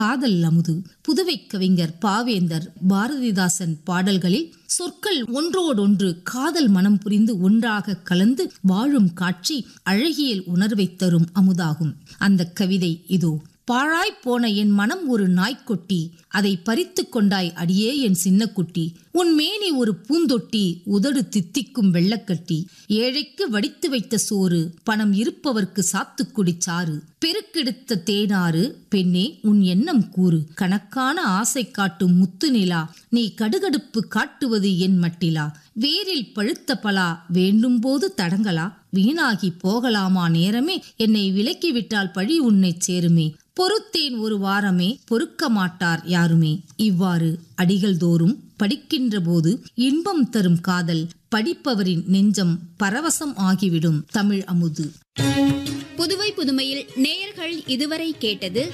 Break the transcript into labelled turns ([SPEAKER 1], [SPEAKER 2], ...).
[SPEAKER 1] காதல் அமுது புதுவை கவிஞர் பாவேந்தர் பாரதிதாசன் பாடல்களில் சொற்கள் ஒன்றோடொன்று காதல் மனம் புரிந்து ஒன்றாக கலந்து வாழும் காட்சி அழகியல் உணர்வைத் தரும் அமுதாகும் அந்த கவிதை இதோ பாழாய்ப் போன என் மனம் ஒரு நாய்க்குட்டி அதை பறித்து கொண்டாய் அடியே என் சின்னக்குட்டி உன் மேனி ஒரு பூந்தொட்டி உதடு தித்திக்கும் வெள்ளக்கட்டி ஏழைக்கு வடித்து வைத்த சோறு பணம் இருப்பவர்க்கு சாத்துக்குடி சாறு பெருக்கெடுத்த தேனாறு பெண்ணே உன் எண்ணம் கூறு கணக்கான ஆசை காட்டும் முத்து நிலா நீ கடுகடுப்பு காட்டுவது என் மட்டிலா வேரில் பழுத்த பலா வேண்டும் போது தடங்கலா வீணாகி போகலாமா நேரமே என்னை விலக்கிவிட்டால் பழி உன்னைச் சேருமே பொறுத்தேன் ஒரு வாரமே பொறுக்க மாட்டார் யாருமே இவ்வாறு அடிகள் தோறும் படிக்கின்ற போது இன்பம் தரும் காதல் படிப்பவரின் நெஞ்சம் பரவசம் ஆகிவிடும் தமிழ் அமுது
[SPEAKER 2] புதுவை புதுமையில் நேயர்கள் இதுவரை கேட்டது